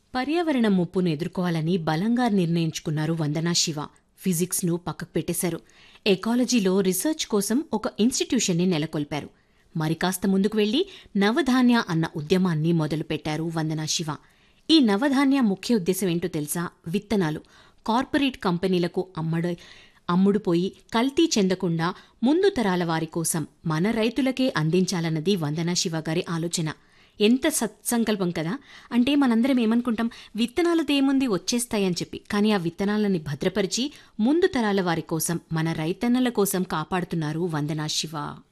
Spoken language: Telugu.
పర్యావరణ ముప్పును ఎదుర్కోవాలని బలంగా నిర్ణయించుకున్నారు వందనా శివ ఫిజిక్స్ను పక్కకు పెట్టేశారు ఎకాలజీలో రీసెర్చ్ కోసం ఒక ఇన్స్టిట్యూషన్ని నెలకొల్పారు మరి కాస్త ముందుకు వెళ్లి నవధాన్య అన్న ఉద్యమాన్ని మొదలుపెట్టారు వందనా శివ ఈ నవధాన్య ముఖ్య ఉద్దేశం ఏంటో తెలుసా విత్తనాలు కార్పొరేట్ కంపెనీలకు అమ్మడ అమ్ముడుపోయి కల్తీ చెందకుండా ముందు తరాల వారి కోసం మన రైతులకే అందించాలన్నది వందనా శివ గారి ఆలోచన ఎంత సత్సంకల్పం కదా అంటే మనందరం ఏమనుకుంటాం విత్తనాలదేముంది వచ్చేస్తాయని చెప్పి కానీ ఆ విత్తనాలని భద్రపరిచి ముందు తరాల వారి కోసం మన రైతన్నల కోసం కాపాడుతున్నారు వందనా శివ